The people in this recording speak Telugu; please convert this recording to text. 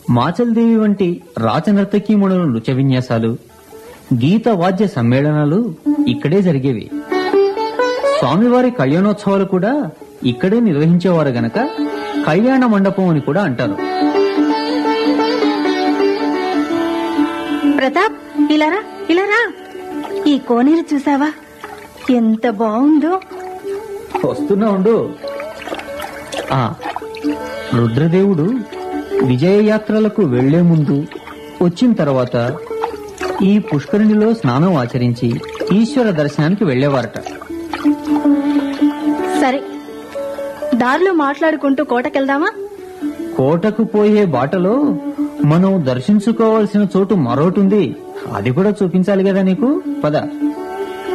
మాచల్దేవి వంటి రాచనర్తకీముడుల నృత్య విన్యాసాలు గీత వాద్య సమ్మేళనాలు ఇక్కడే జరిగేవి స్వామివారి కళ్యాణోత్సవాలు కూడా ఇక్కడే నిర్వహించేవారు గనక కళ్యాణ మండపం అని కూడా అంటారు ప్రతాప్ ఇలారా ఇలారా ఈ కోనేరు చూసావా ఎంత బాగుందో వస్తున్నా ఉండు ఆ రుద్రదేవుడు విజయయాత్రలకు వెళ్లే ముందు వచ్చిన తర్వాత ఈ పుష్కరిణిలో స్నానం ఆచరించి ఈశ్వర దర్శనానికి వెళ్లేవారట సరే దారిలో మాట్లాడుకుంటూ కోటకెళ్దామా కోటకు పోయే బాటలో మనం దర్శించుకోవాల్సిన చోటు మరోటుంది అది కూడా చూపించాలి కదా నీకు పద